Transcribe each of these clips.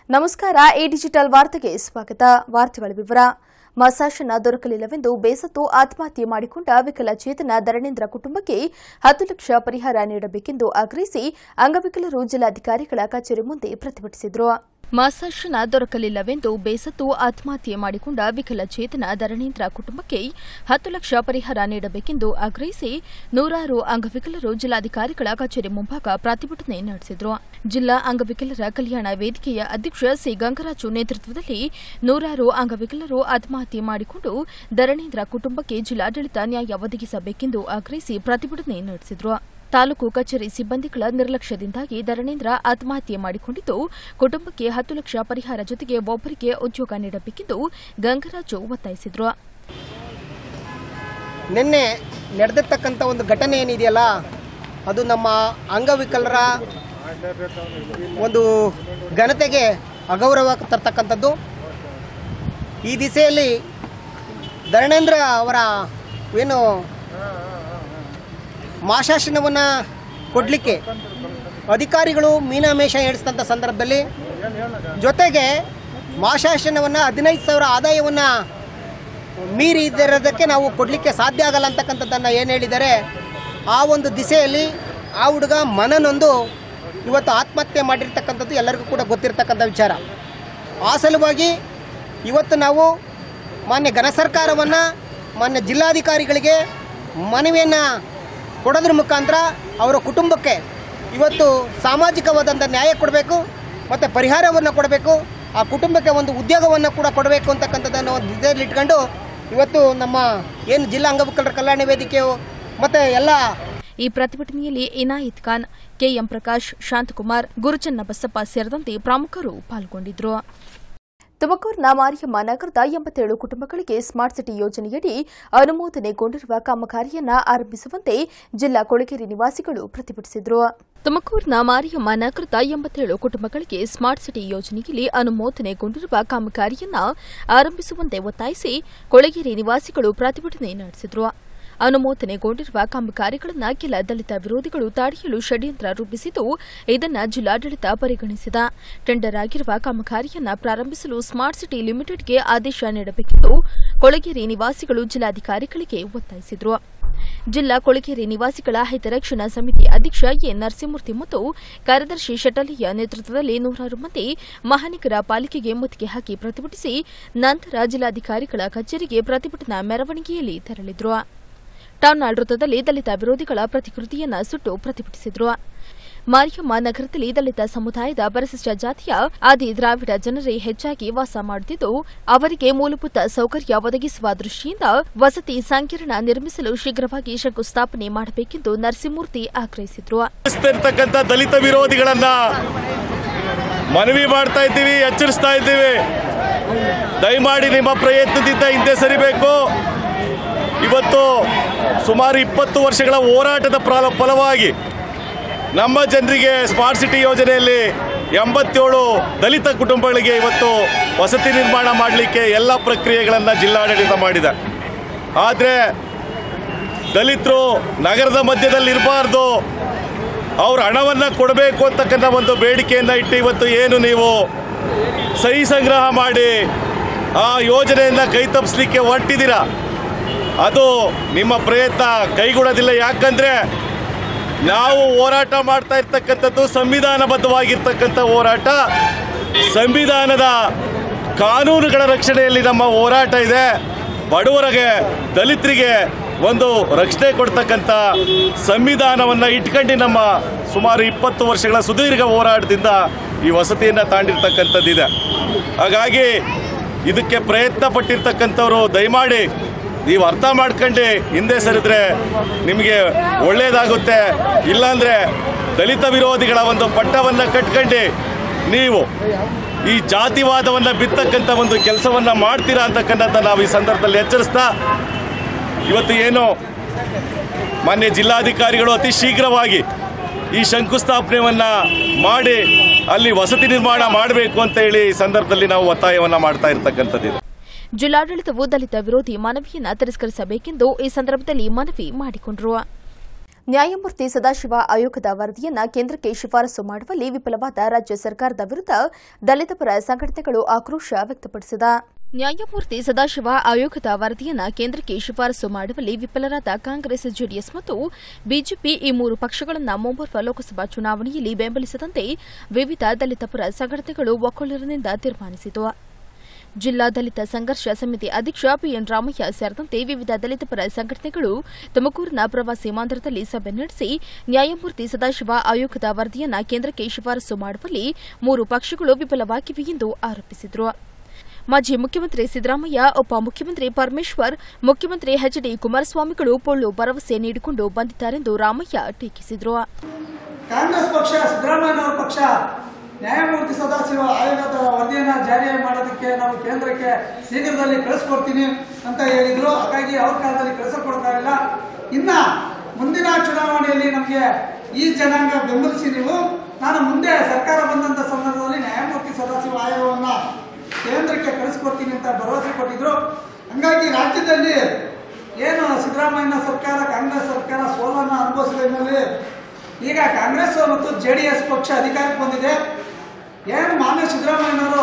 ನಮಸ್ಕಾರ A digital ವಾರ್ತೆಗೆ ಸ್ವಾಗತ ವಾರ್ತೆಗಳ ವಿವರ ಮಸಾಶನ ದೊರಕಲಿಲ್ಲವೆಂದು ಬೇಸತ್ತು ಆತ್ಮಹತ್ಯೆ ಮಾಡಿಕೊಂಡ ವಿಕಲಚೇತನ ಧರಣೇಂದ್ರ ಕುಟುಂಬಕ್ಕೆ ಹತ್ತು ಲಕ್ಷ ಪರಿಹಾರ ನೀಡಬೇಕೆಂದು ಆಗ್ರಹಿಸಿ ಅಂಗವಿಕಲರು ಜಿಲ್ಲಾಧಿಕಾರಿಗಳ ಕಚೇರಿ ಮುಂದೆ ಪ್ರತಿಭಟಿಸಿದರು ಮಾಸಾಶನ ದೊರಕಲಿಲ್ಲವೆಂದು ಬೇಸತ್ತು ಆತ್ಮಹತ್ಯೆ ಮಾಡಿಕೊಂಡ ವಿಕಲಚೇತನ ಧರಣೇಂದ್ರ ಕುಟುಂಬಕ್ಕೆ ಹತ್ತು ಲಕ್ಷ ಪರಿಹಾರ ನೀಡಬೇಕೆಂದು ಆಗ್ರಹಿಸಿ ನೂರಾರು ಅಂಗವಿಕಲರು ಜಿಲ್ಲಾಧಿಕಾರಿಗಳ ಕಚೇರಿ ಮುಂಭಾಗ ಪ್ರತಿಭಟನೆ ನಡೆಸಿದರು ಜಿಲ್ಲಾ ಅಂಗವಿಕಲರ ಕಲ್ಯಾಣ ವೇದಿಕೆಯ ಅಧ್ಯಕ್ಷ ಸಿ ಗಂಗರಾಜು ನೇತೃತ್ವದಲ್ಲಿ ನೂರಾರು ಅಂಗವಿಕಲರು ಆತ್ಮಹತ್ಯೆ ಮಾಡಿಕೊಂಡು ಧರಣೇಂದ್ರ ಕುಟುಂಬಕ್ಕೆ ಜಿಲ್ಲಾಡಳಿತ ನ್ಯಾಯ ಒದಗಿಸಬೇಕೆಂದು ಆಗ್ರಹಿಸಿ ಪ್ರತಿಭಟನೆ ನಡೆಸಿದರು ತಾಲೂಕು ಕಚೇರಿ ಸಿಬ್ಬಂದಿಗಳ ನಿರ್ಲಕ್ಷ್ಯದಿಂದಾಗಿ ಧರಣೇಂದ್ರ ಆತ್ಮಹತ್ಯೆ ಮಾಡಿಕೊಂಡಿದ್ದು ಕುಟುಂಬಕ್ಕೆ ಹತ್ತು ಲಕ್ಷ ಪರಿಹಾರ ಜೊತೆಗೆ ಒಬ್ಬರಿಗೆ ಉದ್ಯೋಗ ನೀಡಬೇಕೆಂದು ಗಂಗರಾಜು ಒತ್ತಾಯಿಸಿದರು ನಿನ್ನೆ ನಡೆದಿರ್ತಕ್ಕಂಥ ಒಂದು ಘಟನೆ ಏನಿದೆಯಲ್ಲ ಅದು ನಮ್ಮ ಅಂಗವಿಕಲರ ಒಂದು ಘನತೆಗೆ ಅಗೌರವ ತರ್ತಕ್ಕಂಥದ್ದು ಈ ದಿಸೆಯಲ್ಲಿ ಧರಣೇಂದ್ರ ಅವರ ಏನು ಮಾಶಾಸನವನ್ನು ಕೊಡಲಿಕ್ಕೆ ಅಧಿಕಾರಿಗಳು ಮೀನಾಮೇಷ ಏಡಿಸಿದಂಥ ಸಂದರ್ಭದಲ್ಲಿ ಜೊತೆಗೆ ಮಾಶಾಸನವನ್ನು ಹದಿನೈದು ಸಾವಿರ ಆದಾಯವನ್ನು ಮೀರಿ ಇದ್ದಿರೋದಕ್ಕೆ ನಾವು ಕೊಡಲಿಕ್ಕೆ ಸಾಧ್ಯ ಆಗಲ್ಲ ಅಂತಕ್ಕಂಥದ್ದನ್ನು ಏನು ಹೇಳಿದ್ದಾರೆ ಆ ಒಂದು ದಿಸೆಯಲ್ಲಿ ಆ ಹುಡುಗ ಮನನೊಂದು ಇವತ್ತು ಆತ್ಮಹತ್ಯೆ ಮಾಡಿರ್ತಕ್ಕಂಥದ್ದು ಎಲ್ಲರಿಗೂ ಕೂಡ ಗೊತ್ತಿರ್ತಕ್ಕಂಥ ವಿಚಾರ ಆ ಸಲುವಾಗಿ ಇವತ್ತು ನಾವು ಮಾನ್ಯ ಘನ ಸರ್ಕಾರವನ್ನು ಮಾನ್ಯ ಜಿಲ್ಲಾಧಿಕಾರಿಗಳಿಗೆ ಮನವಿಯನ್ನು ಕೊಡೋದ್ರ ಮುಖಾಂತರ ಅವರ ಕುಟುಂಬಕ್ಕೆ ಇವತ್ತು ಸಾಮಾಜಿಕವಾದಂಥ ನ್ಯಾಯ ಕೊಡಬೇಕು ಮತ್ತು ಪರಿಹಾರವನ್ನು ಕೊಡಬೇಕು ಆ ಕುಟುಂಬಕ್ಕೆ ಒಂದು ಉದ್ಯೋಗವನ್ನು ಕೂಡ ಕೊಡಬೇಕು ಅಂತಕ್ಕಂಥದ್ದನ್ನು ಒಂದು ಇದರಲ್ಲಿ ಇಟ್ಕೊಂಡು ಇವತ್ತು ನಮ್ಮ ಏನು ಜಿಲ್ಲಾ ಅಂಗವಿಕಲರ ಕಲ್ಯಾಣ ವೇದಿಕೆಯು ಮತ್ತು ಎಲ್ಲ ಈ ಪ್ರತಿಭಟನೆಯಲ್ಲಿ ಇನಾಯಿತ್ ಖಾನ್ ಕೆಎಂ ಪ್ರಕಾಶ್ ಶಾಂತಕುಮಾರ್ ಗುರುಚನ್ನ ಬಸಪ್ಪ ಸೇರಿದಂತೆ ಪ್ರಮುಖರು ಪಾಲ್ಗೊಂಡಿದ್ದರು ತುಮಕೂರಿನ ಮಾರಿಯಮ್ಮ ನಗರದ ಎಂಬತ್ತೇಳು ಕುಟುಂಬಗಳಿಗೆ ಸ್ಮಾರ್ಟ್ ಸಿಟಿ ಯೋಜನೆಯಡಿ ಅನುಮೋದನೆಗೊಂಡಿರುವ ಕಾಮಗಾರಿಯನ್ನ ಆರಂಭಿಸುವಂತೆ ಜಿಲ್ಲಾ ಕೊಳಗೇರಿ ನಿವಾಸಿಗಳು ಪ್ರತಿಭಟಿಸಿದರು ತುಮಕೂರಿನ ಮಾರಿಯಮ್ಮ ನಗರದ ಎಂಬತ್ತೇಳು ಕುಟುಂಬಗಳಿಗೆ ಸ್ಮಾರ್ಟ್ ಸಿಟಿ ಯೋಜನೆಯಲ್ಲಿ ಅನುಮೋದನೆಗೊಂಡಿರುವ ಕಾಮಗಾರಿಯನ್ನ ಆರಂಭಿಸುವಂತೆ ಒತ್ತಾಯಿಸಿ ಕೊಳಗೇರಿ ನಿವಾಸಿಗಳು ಪ್ರತಿಭಟನೆ ನಡೆಸಿದರು ಅನುಮೋದನೆಗೊಂಡಿರುವ ಕಾಮಗಾರಿಗಳನ್ನು ಕೆಲ ದಲಿತ ವಿರೋಧಿಗಳು ತಡೆಯಲು ಷಡ್ಯಂತ್ರ ರೂಪಿಸಿದ್ದು ಇದನ್ನು ಜಿಲ್ಲಾಡಳಿತ ಪರಿಗಣಿಸಿದ ಟೆಂಡರ್ ಆಗಿರುವ ಕಾಮಗಾರಿಯನ್ನ ಪ್ರಾರಂಭಿಸಲು ಸ್ಮಾರ್ಟ್ ಸಿಟಿ ಲಿಮಿಟೆಡ್ಗೆ ಆದೇಶ ನೀಡಬೇಕೆಂದು ಕೊಳಗೇರಿ ನಿವಾಸಿಗಳು ಜಿಲ್ಲಾಧಿಕಾರಿಗಳಿಗೆ ಒತ್ತಾಯಿಸಿದರು ಜಿಲ್ಲಾ ಕೊಳಗೇರಿ ನಿವಾಸಿಗಳ ಹಿತರಕ್ಷಣಾ ಸಮಿತಿ ಅಧ್ಯಕ್ಷ ಎ ನರಸಿಂಹಮೂರ್ತಿ ಮತ್ತು ಕಾರ್ಯದರ್ಶಿ ಶಟಲಿಯ ನೇತೃತ್ವದಲ್ಲಿ ನೂರಾರು ಮಂದಿ ಮಹಾನಗರ ಪಾಲಿಕೆಗೆ ಮುತ್ತಿಗೆ ಹಾಕಿ ಪ್ರತಿಭಟಿಸಿ ನಂತರ ಜಿಲ್ಲಾಧಿಕಾರಿಗಳ ಕಚೇರಿಗೆ ಪ್ರತಿಭಟನಾ ಮೆರವಣಿಗೆಯಲ್ಲಿ ತೆರಳಿದ್ರು ಟೌನ್ ವೃತ್ತದಲ್ಲಿ ದಲಿತ ವಿರೋಧಿಗಳ ಪ್ರತಿಕೃತಿಯನ್ನ ಸುಟ್ಟು ಪ್ರತಿಭಟಿಸಿದ್ರು ಮಾರಿಯಮ್ಮ ನಗರದಲ್ಲಿ ದಲಿತ ಸಮುದಾಯದ ಪರಿಶಿಷ್ಟ ಜಾತಿಯ ಆದಿ ದ್ರಾವಿಡ ಜನರೇ ಹೆಚ್ಚಾಗಿ ವಾಸ ಮಾಡುತ್ತಿದ್ದು ಅವರಿಗೆ ಮೂಲಭೂತ ಸೌಕರ್ಯ ಒದಗಿಸುವ ದೃಷ್ಟಿಯಿಂದ ವಸತಿ ಸಂಕೀರ್ಣ ನಿರ್ಮಿಸಲು ಶೀಘ್ರವಾಗಿ ಶಂಕುಸ್ಥಾಪನೆ ಮಾಡಬೇಕೆಂದು ನರಸಿಂಹಮೂರ್ತಿ ಆಗ್ರಹಿಸಿದ್ರು ಇರ್ತಕ್ಕಂಥ ದಲಿತ ವಿರೋಧಿಗಳನ್ನ ಮನವಿ ಮಾಡ್ತಾ ಇದ್ದೀವಿ ಎಚ್ಚರಿಸ್ತಾ ಇದ್ದೀವಿ ದಯಮಾಡಿ ನಿಮ್ಮ ಪ್ರಯತ್ನದಿಂದ ಹಿಂದೆ ಸರಿಬೇಕು ಇವತ್ತು ಸುಮಾರು ಇಪ್ಪತ್ತು ವರ್ಷಗಳ ಹೋರಾಟದ ಪ್ರ- ಫಲವಾಗಿ ನಮ್ಮ ಜನರಿಗೆ ಸ್ಮಾರ್ಟ್ ಸಿಟಿ ಯೋಜನೆಯಲ್ಲಿ ಎಂಬತ್ತೇಳು ದಲಿತ ಕುಟುಂಬಗಳಿಗೆ ಇವತ್ತು ವಸತಿ ನಿರ್ಮಾಣ ಮಾಡಲಿಕ್ಕೆ ಎಲ್ಲ ಪ್ರಕ್ರಿಯೆಗಳನ್ನು ಜಿಲ್ಲಾಡಳಿತ ಮಾಡಿದೆ ಆದರೆ ದಲಿತರು ನಗರದ ಮಧ್ಯದಲ್ಲಿ ಇರಬಾರ್ದು ಅವ್ರ ಹಣವನ್ನು ಕೊಡಬೇಕು ಅಂತಕ್ಕಂಥ ಒಂದು ಬೇಡಿಕೆಯನ್ನು ಇಟ್ಟು ಇವತ್ತು ಏನು ನೀವು ಸಹಿ ಸಂಗ್ರಹ ಮಾಡಿ ಆ ಯೋಜನೆಯನ್ನು ಕೈ ತಪ್ಪಿಸ್ಲಿಕ್ಕೆ ಹೊರಟಿದ್ದೀರಾ ಅದು ನಿಮ್ಮ ಪ್ರಯತ್ನ ಕೈಗೂಡೋದಿಲ್ಲ ಯಾಕಂದರೆ ನಾವು ಹೋರಾಟ ಮಾಡ್ತಾ ಇರ್ತಕ್ಕಂಥದ್ದು ಸಂವಿಧಾನಬದ್ಧವಾಗಿರ್ತಕ್ಕಂಥ ಹೋರಾಟ ಸಂವಿಧಾನದ ಕಾನೂನುಗಳ ರಕ್ಷಣೆಯಲ್ಲಿ ನಮ್ಮ ಹೋರಾಟ ಇದೆ ಬಡವರಿಗೆ ದಲಿತರಿಗೆ ಒಂದು ರಕ್ಷಣೆ ಕೊಡ್ತಕ್ಕಂಥ ಸಂವಿಧಾನವನ್ನು ಇಟ್ಕೊಂಡು ನಮ್ಮ ಸುಮಾರು ಇಪ್ಪತ್ತು ವರ್ಷಗಳ ಸುದೀರ್ಘ ಹೋರಾಟದಿಂದ ಈ ವಸತಿಯನ್ನು ತಾಂಡಿರ್ತಕ್ಕಂಥದ್ದಿದೆ ಹಾಗಾಗಿ ಇದಕ್ಕೆ ಪ್ರಯತ್ನ ಪಟ್ಟಿರ್ತಕ್ಕಂಥವ್ರು ದಯಮಾಡಿ ನೀವು ಅರ್ಥ ಮಾಡ್ಕೊಂಡು ಹಿಂದೆ ಸರಿದ್ರೆ ನಿಮಗೆ ಒಳ್ಳೆಯದಾಗುತ್ತೆ ಇಲ್ಲಾಂದರೆ ದಲಿತ ವಿರೋಧಿಗಳ ಒಂದು ಪಟ್ಟವನ್ನು ಕಟ್ಕೊಂಡು ನೀವು ಈ ಜಾತಿವಾದವನ್ನು ಬಿತ್ತಕ್ಕಂಥ ಒಂದು ಕೆಲಸವನ್ನು ಮಾಡ್ತೀರಾ ಅಂತಕ್ಕಂಥದ್ದು ನಾವು ಈ ಸಂದರ್ಭದಲ್ಲಿ ಎಚ್ಚರಿಸ್ತಾ ಇವತ್ತು ಏನು ಮಾನ್ಯ ಜಿಲ್ಲಾಧಿಕಾರಿಗಳು ಅತಿ ಶೀಘ್ರವಾಗಿ ಈ ಶಂಕುಸ್ಥಾಪನೆಯನ್ನು ಮಾಡಿ ಅಲ್ಲಿ ವಸತಿ ನಿರ್ಮಾಣ ಮಾಡಬೇಕು ಅಂತ ಹೇಳಿ ಈ ಸಂದರ್ಭದಲ್ಲಿ ನಾವು ಒತ್ತಾಯವನ್ನು ಮಾಡ್ತಾ ಇರ್ತಕ್ಕಂಥದ್ದಿದೆ ಜಿಲ್ಲಾಡಳಿತವು ದಲಿತ ವಿರೋಧಿ ಮನವಿಯನ್ನ ತಿರಸ್ಕರಿಸಬೇಕೆಂದು ಈ ಸಂದರ್ಭದಲ್ಲಿ ಮನವಿ ಮಾಡಿಕೊಂಡರು ನ್ಯಾಯಮೂರ್ತಿ ಸದಾಶಿವ ಆಯೋಗದ ವರದಿಯನ್ನ ಕೇಂದ್ರಕ್ಕೆ ಶಿಫಾರಸು ಮಾಡುವಲ್ಲಿ ವಿಫಲವಾದ ರಾಜ್ಯ ಸರ್ಕಾರದ ವಿರುದ್ಧ ದಲಿತ ಪರ ಸಂಘಟನೆಗಳು ಆಕ್ರೋಶ ವ್ಯಕ್ತಪಡಿಸಿದ ನ್ಯಾಯಮೂರ್ತಿ ಸದಾಶಿವ ಆಯೋಗದ ವರದಿಯನ್ನ ಕೇಂದ್ರಕ್ಕೆ ಶಿಫಾರಸು ಮಾಡುವಲ್ಲಿ ವಿಫಲರಾದ ಕಾಂಗ್ರೆಸ್ ಜೆಡಿಎಸ್ ಮತ್ತು ಬಿಜೆಪಿ ಈ ಮೂರು ಪಕ್ಷಗಳನ್ನು ಮುಂಬರುವ ಲೋಕಸಭಾ ಚುನಾವಣೆಯಲ್ಲಿ ಬೆಂಬಲಿಸದಂತೆ ವಿವಿಧ ದಲಿತ ಪರ ಸಂಘಟನೆಗಳು ಒಕ್ಕೊಳರಿನಿಂದ ತೀರ್ಮಾನಿಸಿತು ಜಿಲ್ಲಾ ದಲಿತ ಸಂಘರ್ಷ ಸಮಿತಿ ಅಧ್ಯಕ್ಷ ಪಿಎನ್ ರಾಮಯ್ಯ ಸೇರಿದಂತೆ ವಿವಿಧ ದಲಿತ ಪರ ಸಂಘಟನೆಗಳು ತುಮಕೂರಿನ ಪ್ರವಾಸಿ ಮಂದಿರದಲ್ಲಿ ಸಭೆ ನಡೆಸಿ ನ್ಯಾಯಮೂರ್ತಿ ಸದಾಶಿವ ಆಯೋಗದ ವರದಿಯನ್ನ ಕೇಂದ್ರಕ್ಕೆ ಶಿಫಾರಸು ಮಾಡುವಲ್ಲಿ ಮೂರು ಪಕ್ಷಗಳು ವಿಫಲವಾಗಿವೆ ಎಂದು ಆರೋಪಿಸಿದರು ಮಾಜಿ ಮುಖ್ಯಮಂತ್ರಿ ಸಿದ್ದರಾಮಯ್ಯ ಉಪಮುಖ್ಯಮಂತ್ರಿ ಪರಮೇಶ್ವರ್ ಮುಖ್ಯಮಂತ್ರಿ ಎಚ್ ಡಿ ಕುಮಾರಸ್ವಾಮಿಗಳು ಪೊಳ್ಳು ಭರವಸೆ ನೀಡಿಕೊಂಡು ಬಂದಿದ್ದಾರೆಂದು ರಾಮಯ್ಯ ಟೀಕಿಸಿದರು ಕಾಂಗ್ರೆಸ್ ಪಕ್ಷ ಸಿದ್ದರಾಮಯ್ಯನವರ ಪಕ್ಷ ನ್ಯಾಯಮೂರ್ತಿ ಸದಾಶಿವ ಆಯೋಗದ ವರದಿಯನ್ನ ಜಾರಿ ಮಾಡೋದಕ್ಕೆ ನಾವು ಕೇಂದ್ರಕ್ಕೆ ಶೀಘ್ರದಲ್ಲಿ ಕಳಿಸ್ಕೊಡ್ತೀನಿ ಅಂತ ಹೇಳಿದ್ರು ಹಾಗಾಗಿ ಅವ್ರ ಕಾಲದಲ್ಲಿ ಕಳಿಸ್ಕೊಡ್ತಾ ಇಲ್ಲ ಇನ್ನ ಮುಂದಿನ ಚುನಾವಣೆಯಲ್ಲಿ ನಮಗೆ ಈ ಜನಾಂಗ ಬೆಂಬಲಿಸಿ ನೀವು ನಾನು ಮುಂದೆ ಸರ್ಕಾರ ಬಂದಂತ ಸಂದರ್ಭದಲ್ಲಿ ನ್ಯಾಯಮೂರ್ತಿ ಸದಾಶಿವ ಆಯೋಗವನ್ನ ಕೇಂದ್ರಕ್ಕೆ ಕಳಿಸ್ಕೊಡ್ತೀನಿ ಅಂತ ಭರವಸೆ ಕೊಟ್ಟಿದ್ರು ಹಂಗಾಗಿ ರಾಜ್ಯದಲ್ಲಿ ಏನು ಸಿದ್ದರಾಮಯ್ಯನ ಸರ್ಕಾರ ಕಾಂಗ್ರೆಸ್ ಸರ್ಕಾರ ಸೋಲನ್ನ ಅನುಭವಿಸಿದ ಹಿನ್ನೆಲೆ ಈಗ ಕಾಂಗ್ರೆಸ್ ಮತ್ತು ಜೆ ಡಿ ಎಸ್ ಪಕ್ಷ ಅಧಿಕಾರಕ್ಕೆ ಬಂದಿದೆ ಏನು ಮಾನ್ಯ ಸಿದ್ದರಾಮಯ್ಯನವರು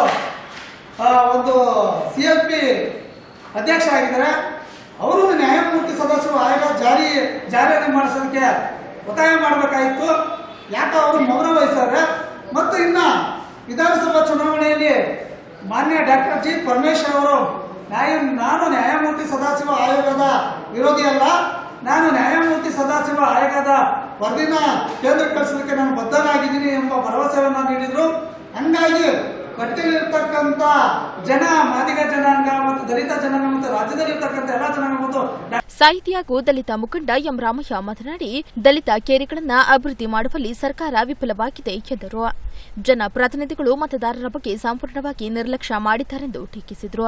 ಆ, ಒಂದು ಸಿ ಎಫ್ ಪಿ ಅಧ್ಯಕ್ಷ ಆಗಿದ್ದಾರೆ ಅವರು ನ್ಯಾಯಮೂರ್ತಿ ಸದಸ್ಯರು ಆಯೋಗ ಜಾರಿ ಜಾರಿಯನ್ನು ಮಾಡಿಸೋದಕ್ಕೆ ಒತ್ತಾಯ ಮಾಡಬೇಕಾಗಿತ್ತು ಯಾಕೆ ಅವರು ಮೌನ ವಹಿಸ್ತಾರೆ ಮತ್ತು ಇನ್ನ ವಿಧಾನಸಭಾ ಚುನಾವಣೆಯಲ್ಲಿ ಮಾನ್ಯ ಡಾಕ್ಟರ್ ಜಿ ಪರಮೇಶ್ವರ್ ಅವರು ನ್ಯಾಯ ನಾನು ನ್ಯಾಯಮೂರ್ತಿ ಸದಾಶಿವ ಆಯೋಗದ ವಿರೋಧಿ ಅಲ್ಲ ನಾನು ನ್ಯಾಯಮೂರ್ತಿ ಸದಾಶಿವ ಆಯೋಗದ ವರದಿನ ಕೇಂದ್ರಕ್ಕೆ ಕಳಿಸೋದಕ್ಕೆ ನಾನು ಬದ್ಧನಾಗಿದ್ದೀನಿ ಎಂಬ ಭರವಸೆಯನ್ನ ನೀಡಿದ್ರು ಹಂಗಾಗಿ ಕಟ್ಟಿಲಿರ್ತಕ್ಕಂಥ ಜನ ಮಾದಿಗ ಜನಾಂಗ ಮತ್ತು ದಲಿತ ಜನಾಂಗ ಮತ್ತು ರಾಜ್ಯದಲ್ಲಿರ್ತಕ್ಕಂಥ ಎಲ್ಲ ಜನಾಂಗ ಮತ್ತು ಡಾ- ಸಾಹಿತಿ ಹಾಗೂ ದಲಿತ ಮುಖಂಡ ಎಂ ರಾಮಯ್ಯ ಮಾತನಾಡಿ ದಲಿತ ಕೇರಿಗಳನ್ನು ಅಭಿವೃದ್ಧಿ ಮಾಡುವಲ್ಲಿ ಸರ್ಕಾರ ವಿಫಲವಾಗಿದೆ ಎಂದರು ಜನಪ್ರತಿನಿಧಿಗಳು ಮತದಾರರ ಬಗ್ಗೆ ಸಂಪೂರ್ಣವಾಗಿ ನಿರ್ಲಕ್ಷ್ಯ ಮಾಡಿದ್ದಾರೆಂದು ಟೀಕಿಸಿದರು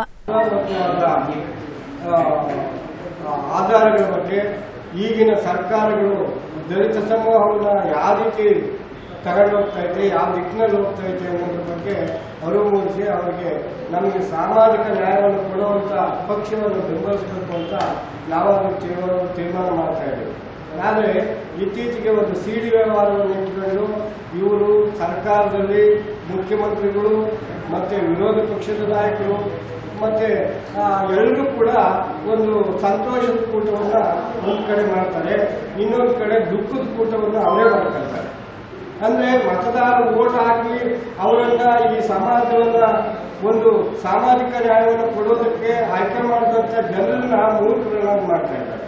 ಆ, ಆ, ಆಧಾರಗಳ ಬಗ್ಗೆ ಈಗಿನ ಸರ್ಕಾರಗಳು ದಲಿತ ಸಮೂಹವನ್ನು ಯಾವ ರೀತಿ ತಗೊಂಡು ಹೋಗ್ತಾ ಇದೆ ಯಾವ ದಿಕ್ಕಿನಲ್ಲಿ ಹೋಗ್ತಾ ಇದೆ ಅನ್ನೋದ್ರ ಬಗ್ಗೆ ಅರಿವು ಮೂಡಿಸಿ ಅವರಿಗೆ ನಮಗೆ ಸಾಮಾಜಿಕ ನ್ಯಾಯವನ್ನು ಕೊಡುವಂತ ಪಕ್ಷವನ್ನು ಬೆಂಬಲಿಸಬೇಕು ಅಂತ ನಾವಾಗಲೂ ತೀರ್ಮಾನ ತೀರ್ಮಾನ ಮಾಡ್ತಾ ಇದ್ದೀವಿ ಆದರೆ ಇತ್ತೀಚೆಗೆ ಒಂದು ಸಿಡಿ ವ್ಯವಹಾರವನ್ನು ಇಟ್ಕೊಂಡು ಇವರು ಸರ್ಕಾರದಲ್ಲಿ ಮುಖ್ಯಮಂತ್ರಿಗಳು ಮತ್ತೆ ವಿರೋಧ ಪಕ್ಷದ ನಾಯಕರು ಮತ್ತೆ ಆ, ಎಲ್ಲರೂ ಕೂಡ ಒಂದು ಸಂತೋಷದ ಕೂಟವನ್ನ ಒಂದು ಕಡೆ ಮಾಡ್ತಾರೆ ಇನ್ನೊಂದು ಕಡೆ ದುಃಖದ ಕೂಟವನ್ನು ಅವರೇ ಮಾಡ್ಕೊಳ್ತಾರೆ ಅಂದ್ರೆ ಮತದಾರ ಓಟ್ ಹಾಕಿ ಅವರನ್ನ ಈ ಸಮಾಜವನ್ನ ಒಂದು ಸಾಮಾಜಿಕ ನ್ಯಾಯವನ್ನು ಕೊಡೋದಕ್ಕೆ ಆಯ್ಕೆ ಮಾಡಿದಂತ ಜನರನ್ನ ಮೂರ್ಖರನ್ನಾಗಿ ಮಾಡ್ತಾ ಇದ್ದಾರೆ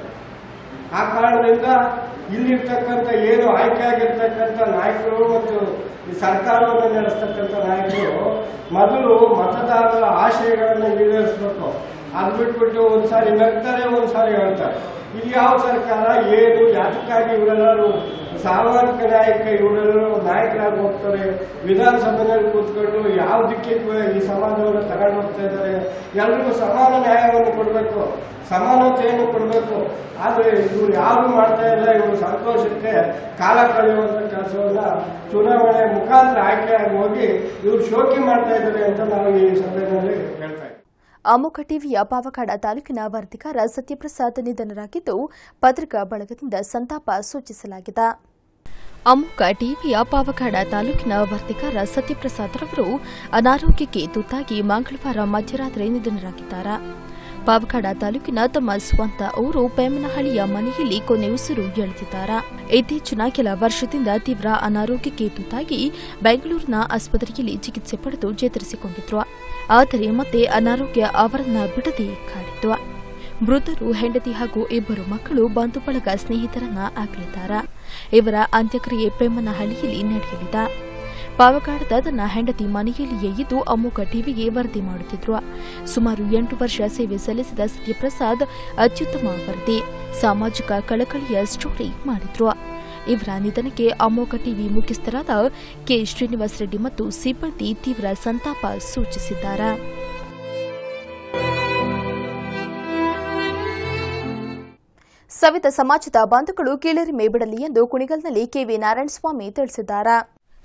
ಆ ಕಾರಣದಿಂದ ಇಲ್ಲಿರ್ತಕ್ಕಂಥ ಏನು ಆಯ್ಕೆ ಆಗಿರ್ತಕ್ಕಂಥ ನಾಯಕರು ಮತ್ತು ಈ ಸರ್ಕಾರವನ್ನು ನಡೆಸ್ತಕ್ಕಂಥ ನಾಯಕರು ಮೊದಲು ಮತದಾರರ ಆಶಯಗಳನ್ನು ಈಡೇರಿಸಬೇಕು ಅದು ಬಿಟ್ಬಿಟ್ಟು ಒಂದ್ಸಾರಿ ನಗ್ತಾರೆ ಒಂದ್ಸಾರಿ ಹೇಳ್ತಾರೆ ಇದು ಯಾವ ಸರ್ಕಾರ ಏನು ಯಾತಕ್ಕಾಗಿ ಇವರೆಲ್ಲರೂ ಸಾಮಾಜಿಕ ನಾಯಕ ಇವರೆಲ್ಲರೂ ನಾಯಕರಾಗಿ ಹೋಗ್ತಾರೆ ವಿಧಾನಸಭೆಯಲ್ಲಿ ಕೂತ್ಕೊಂಡು ಯಾವ ದಿಕ್ಕಿಗೆ ಈ ಸಮಾಜವನ್ನು ತಗೊಂಡು ಹೋಗ್ತಾ ಇದ್ದಾರೆ ಎಲ್ರಿಗೂ ಸಮಾನ ನ್ಯಾಯವನ್ನು ಕೊಡಬೇಕು ಸಮಾನತೆಯನ್ನು ಕೊಡಬೇಕು ಆದರೆ ಇವರು ಯಾರು ಮಾಡ್ತಾ ಇಲ್ಲ ಇವರು ಸಂತೋಷಕ್ಕೆ ಕಾಲ ಕಳೆಯುವಂತ ಕೆಲಸವನ್ನ ಚುನಾವಣೆ ಮುಖಾಂತರ ಆಯ್ಕೆಯಾಗಿ ಹೋಗಿ ಇವರು ಶೋಕಿ ಮಾಡ್ತಾ ಇದ್ದಾರೆ ಅಂತ ನಾವು ಈ ಸಭೆಯಲ್ಲಿ ಹೇಳ್ತಾ ಇದ್ದೀವಿ ಅಮೋಘ ಟಿವಿಯ ಪಾವಗಡ ತಾಲೂಕಿನ ವರದಿಗಾರ ಸತ್ಯಪ್ರಸಾದ್ ನಿಧನರಾಗಿದ್ದು ಪತ್ರಿಕಾ ಬಳಗದಿಂದ ಸಂತಾಪ ಸೂಚಿಸಲಾಗಿದೆ ಅಮೋಘ ಟಿವಿಯ ಪಾವಗಡ ತಾಲೂಕಿನ ವರದಿಗಾರ ಸತ್ಯಪ್ರಸಾದ್ ರವರು ಅನಾರೋಗ್ಯಕ್ಕೆ ತುತ್ತಾಗಿ ಮಂಗಳವಾರ ಮಧ್ಯರಾತ್ರಿ ನಿಧನರಾಗಿದ್ದಾರೆ ಪಾವಗಡ ತಾಲೂಕಿನ ತಮ್ಮ ಸ್ವಂತ ಊರು ಪೇಮನಹಳ್ಳಿಯ ಮನೆಯಲ್ಲಿ ಕೊನೆ ಉಸಿರು ಎಳೆದಿದ್ದಾರೆ ಇತ್ತೀಚಿನ ಕೆಲ ವರ್ಷದಿಂದ ತೀವ್ರ ಅನಾರೋಗ್ಯಕ್ಕೆ ತುತ್ತಾಗಿ ಬೆಂಗಳೂರಿನ ಆಸ್ಪತ್ರೆಯಲ್ಲಿ ಚಿಕಿತ್ಸೆ ಪಡೆದು ಚೇತರಿಸಿಕೊಂಡಿದ್ರು ಆದರೆ ಮತ್ತೆ ಅನಾರೋಗ್ಯ ಅವರನ್ನ ಬಿಡದೆ ಕಾಡಿತ್ತು ಮೃತರು ಹೆಂಡತಿ ಹಾಗೂ ಇಬ್ಬರು ಮಕ್ಕಳು ಬಂಧು ಬಳಗ ಸ್ನೇಹಿತರನ್ನ ಅಗಲಿದ್ದಾರೆ ಇವರ ಅಂತ್ಯಕ್ರಿಯೆ ಪೆಮ್ಮನಹಳ್ಳಿಯಲ್ಲಿ ನಡೆಯಲಿದೆ ಪಾವಗಾಡದ ತನ್ನ ಹೆಂಡತಿ ಮನೆಯಲ್ಲಿಯೇ ಇದ್ದು ಅಮೋಘ ಟಿವಿಗೆ ವರದಿ ಮಾಡುತ್ತಿದ್ರು ಸುಮಾರು ಎಂಟು ವರ್ಷ ಸೇವೆ ಸಲ್ಲಿಸಿದ ಸತ್ಯಪ್ರಸಾದ್ ಅತ್ಯುತ್ತಮ ವರದಿ ಸಾಮಾಜಿಕ ಕಳಕಳಿಯ ಸ್ಟೋರಿ ಮಾಡಿದ್ರು ಇವರ ನಿಧನಕ್ಕೆ ಅಮೋಘ ಟಿವಿ ಮುಖ್ಯಸ್ಥರಾದ ಕೆ ಶ್ರೀನಿವಾಸ್ ರೆಡ್ಡಿ ಮತ್ತು ಸಿಬ್ಬಂದಿ ತೀವ್ರ ಸಂತಾಪ ಸೂಚಿಸಿದ್ದಾರೆ ಸವಿತ ಸಮಾಜದ ಬಂಧುಗಳು ಕೀಳರಿಮೆ ಬಿಡಲಿ ಎಂದು ಕುಣಿಗಲ್ನಲ್ಲಿ ಕೆವಿ ನಾರಾಯಣಸ್ವಾಮಿ ತಿಳಿಸಿದ್ದಾರೆ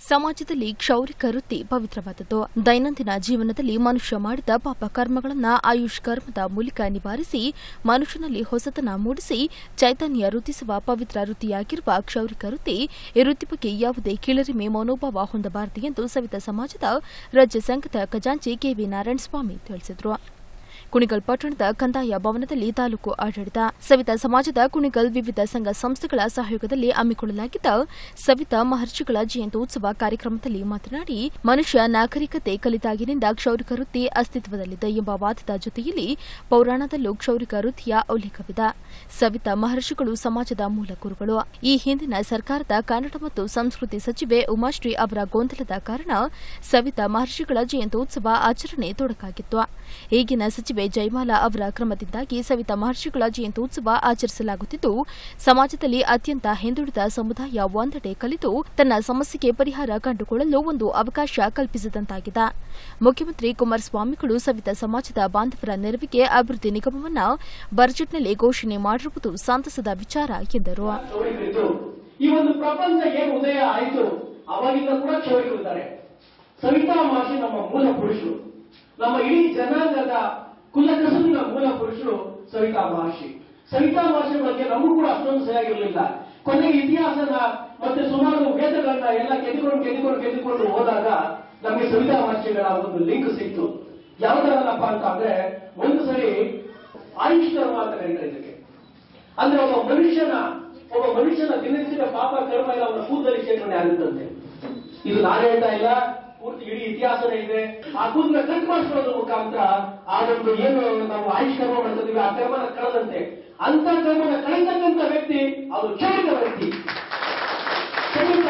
ಸಮಾಜದಲ್ಲಿ ಕ್ಷೌರಿಕ ವೃತ್ತಿ ಪವಿತ್ರವಾದದ್ದು ದೈನಂದಿನ ಜೀವನದಲ್ಲಿ ಮನುಷ್ಯ ಮಾಡಿದ ಪಾಪ ಕರ್ಮಗಳನ್ನ ಆಯುಷ್ ಕರ್ಮದ ಮೂಲಕ ನಿವಾರಿಸಿ ಮನುಷ್ಯನಲ್ಲಿ ಹೊಸತನ ಮೂಡಿಸಿ ಚೈತನ್ಯ ವೃದ್ಧಿಸುವ ಪವಿತ್ರ ವೃತ್ತಿಯಾಗಿರುವ ಕ್ಷೌರಿಕ ವೃತ್ತಿ ಈ ವೃತ್ತಿ ಬಗ್ಗೆ ಯಾವುದೇ ಕೀಳರಿಮೆ ಮನೋಭಾವ ಹೊಂದಬಾರದು ಎಂದು ಸವಿತಾ ಸಮಾಜದ ರಾಜ್ಯ ಸಂಘದ ಖಜಾಂಚಿ ಕೆವಿ ನಾರಾಯಣಸ್ವಾಮಿ ತಿಳಿಸಿದರು ಕುಣಿಗಲ್ ಪಟ್ಟಣದ ಕಂದಾಯ ಭವನದಲ್ಲಿ ತಾಲೂಕು ಆಡಳಿತ ಸವಿತಾ ಸಮಾಜದ ಕುಣಿಗಲ್ ವಿವಿಧ ಸಂಘ ಸಂಸ್ಥೆಗಳ ಸಹಯೋಗದಲ್ಲಿ ಹಮ್ಮಿಕೊಳ್ಳಲಾಗಿದ್ದ ಸವಿತಾ ಮಹರ್ಷಿಗಳ ಜಯಂತ್ಯೋತ್ಸವ ಕಾರ್ಯಕ್ರಮದಲ್ಲಿ ಮಾತನಾಡಿ ಮನುಷ್ಯ ನಾಗರಿಕತೆ ಕಲಿತಾಗಿನಿಂದ ಕ್ಷೌರಿಕ ವೃತ್ತಿ ಅಸ್ತಿತ್ವದಲ್ಲಿದೆ ಎಂಬ ವಾದದ ಜೊತೆಯಲ್ಲಿ ಪೌರಾಣದಲ್ಲೂ ಕ್ಷೌರಿಕ ವೃತ್ತಿಯ ಉಲ್ಲೇಖವಿದೆ ಸವಿತಾ ಮಹರ್ಷಿಗಳು ಸಮಾಜದ ಮೂಲ ಗುರುಗಳು ಈ ಹಿಂದಿನ ಸರ್ಕಾರದ ಕನ್ನಡ ಮತ್ತು ಸಂಸ್ಕೃತಿ ಸಚಿವೆ ಉಮಾಶ್ರೀ ಅವರ ಗೊಂದಲದ ಕಾರಣ ಸವಿತಾ ಮಹರ್ಷಿಗಳ ಜಯಂತ್ಯೋತ್ಸವ ಆಚರಣೆ ತೊಡಕಾಗಿತ್ತು ಈಗಿನ ಸಚಿವೆ ಜಯಮಾಲಾ ಅವರ ಕ್ರಮದಿಂದಾಗಿ ಸವಿತಾ ಮಹರ್ಷಿಗಳ ಜಯಂತ್ಯೋತ್ಸವ ಆಚರಿಸಲಾಗುತ್ತಿದ್ದು ಸಮಾಜದಲ್ಲಿ ಅತ್ಯಂತ ಹಿಂದುಳಿದ ಸಮುದಾಯ ಒಂದೆಡೆ ಕಲಿತು ತನ್ನ ಸಮಸ್ಯೆಗೆ ಪರಿಹಾರ ಕಂಡುಕೊಳ್ಳಲು ಒಂದು ಅವಕಾಶ ಕಲ್ಪಿಸಿದಂತಾಗಿದೆ ಮುಖ್ಯಮಂತ್ರಿ ಕುಮಾರಸ್ವಾಮಿಗಳು ಸವಿತಾ ಸಮಾಜದ ಬಾಂಧವರ ನೆರವಿಗೆ ಅಭಿವೃದ್ಧಿ ನಿಗಮವನ್ನ ಬಜೆಟ್ನಲ್ಲಿ ಘೋಷಣೆ ಮಾಡಿರುವುದು ಸಂತಸದ ವಿಚಾರ ಎಂದರು ಕ್ಷೌರಿಕರಿದ್ದು ಈ ಒಂದು ಪ್ರಪಂಚ ಏನು ಉದಯ ಆಯಿತು ಅವಾಗಿಂದ ಕೂಡ ಕ್ಷೌರಿಕರಿದ್ದಾರೆ ಸವಿತಾ ಮಹರ್ಷಿ ನಮ್ಮ ಮೂಲ ಪುರುಷರು ನಮ್ಮ ಇಡೀ ಜನಾಂಗದ ಕುಲಕಸುವಿನ ಮೂಲ ಪುರುಷರು ಸವಿತಾ ಮಹರ್ಷಿ ಸವಿತಾ ಮಹರ್ಷಿ ಬಗ್ಗೆ ನಮಗೂ ಕೂಡ ಅಷ್ಟೊಂದು ಸರಿಯಾಗಿರಲಿಲ್ಲ ಕೊನೆಗೆ ಇತಿಹಾಸನ ಮತ್ತೆ ಸುಮಾರು ವೇದಗಳನ್ನ ಎಲ್ಲ ಕೆದ್ದುಕೊಂಡು ಕೆದ್ದುಕೊಂಡು ಕೆದ್ದುಕೊಂಡು ಹೋದಾಗ ನಮಗೆ ಸವಿತಾ ಮಹರ್ಷಿಗಳ ಒಂದು ಲಿಂಕ್ ಸಿಕ್ತು ಯಾವ್ದಾರಲ್ಲಪ್ಪ ಅಂತ ಅಂದ್ರೆ ಒಂದು ಸರಿ ಆಯುಷ್ ಧರ್ಮ ಅಂತ ಕರೀತಾರೆ ಇದಕ್ಕೆ ಅಂದ್ರೆ ಒಬ್ಬ ಮನುಷ್ಯನ ಒಬ್ಬ ಮನುಷ್ಯನ ದಿನನಿತ್ಯದ ಪಾಪ ಕರ್ಮ ಎಲ್ಲ ಅವನ ಕೂದಲಲ್ಲಿ ಶೇಖರಣೆ ಆಗುತ್ತಂತೆ ಇದು ನಾನು ಹೇಳ್ತಾ ಇಲ್ಲ ಪೂರ್ತಿ ಇಡೀ ಇತಿಹಾಸನೇ ಇದೆ ಆ ಕೂದಲ ಕಟ್ ಮಾಡಿಸ್ಕೊಳ್ಳೋದ್ರ ಮುಖಾಂತರ ಆ ಒಂದು ಏನು ನಾವು ಆಯುಷ್ ಕರ್ಮ ಮಾಡ್ತಿದ್ದೀವಿ ಆ ಕರ್ಮನ ಕಳೆದಂತೆ ಅಂತ ಕರ್ಮನ ಕಳೆತಕ್ಕಂತ ವ್ಯಕ್ತಿ ಅದು ಕ್ಷಣಿಕ ವ್ಯಕ್ತಿ ಕ್ಷಣಿಕ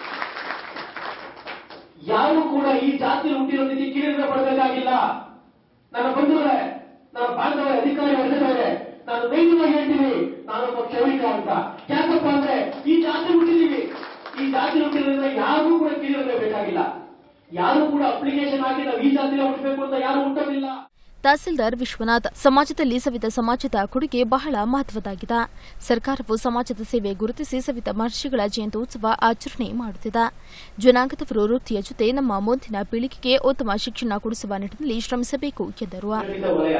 ಯಾರು ಕೂಡ ಈ ಜಾತಿ ಹುಟ್ಟಿರೋದಕ್ಕೆ ಕೀಳಿಗೆ ಪಡಬೇಕಾಗಿಲ್ಲ ನನ್ನ ಬಂಧುಗಳೇ ನನ್ನ ಬಾಂಧವ ಅಧಿಕಾರಿ ವರ್ಗದವರೇ ನಾನು ನೈತಿಕವಾಗಿ ಹೇಳ್ತೀನಿ ನಾನೊಬ್ಬ ಕ್ಷೌರಿಕ ಅಂತ ಯಾಕಪ್ಪ ಅಂದ್ರೆ ಈ ಜಾತಿ ಹುಟ್ಟಿದೀವಿ ಈ ಜಾತಿ ಹುಟ್ಟಿರೋದ್ರಿಂದ ಯಾರಿಗೂ ಕೂಡ ಕೀಳಿರಬೇಕಾಗಿಲ್ಲ ಯಾರು ಕೂಡ ಅಪ್ಲಿಕೇಶನ್ ಹಾಕಿ ನಾವು ಈ ಜಾತಿನ ಹುಟ್ಟಬೇಕು ಅಂತ ಯಾರು ಹುಟ್ಟೋದಿಲ್ಲ ತಹಸೀಲ್ದಾರ್ ವಿಶ್ವನಾಥ್ ಸಮಾಜದಲ್ಲಿ ಸವಿತಾ ಸಮಾಜದ ಕೊಡುಗೆ ಬಹಳ ಮಹತ್ವದಾಗಿದೆ ಸರ್ಕಾರವು ಸಮಾಜದ ಸೇವೆ ಗುರುತಿಸಿ ಸವಿತಾ ಮಹರ್ಷಿಗಳ ಜಯಂತ್ಯೋತ್ಸವ ಆಚರಣೆ ಮಾಡುತ್ತಿದೆ ಜನಾಂಗದವರು ವೃತ್ತಿಯ ಜೊತೆ ನಮ್ಮ ಮುಂದಿನ ಪೀಳಿಗೆಗೆ ಉತ್ತಮ ಶಿಕ್ಷಣ ಕೊಡಿಸುವ ನಿಟ್ಟಿನಲ್ಲಿ ಶ್ರಮಿಸಬೇಕು ಎಂದರು ಸಂಘಟಿತ ವಲಯ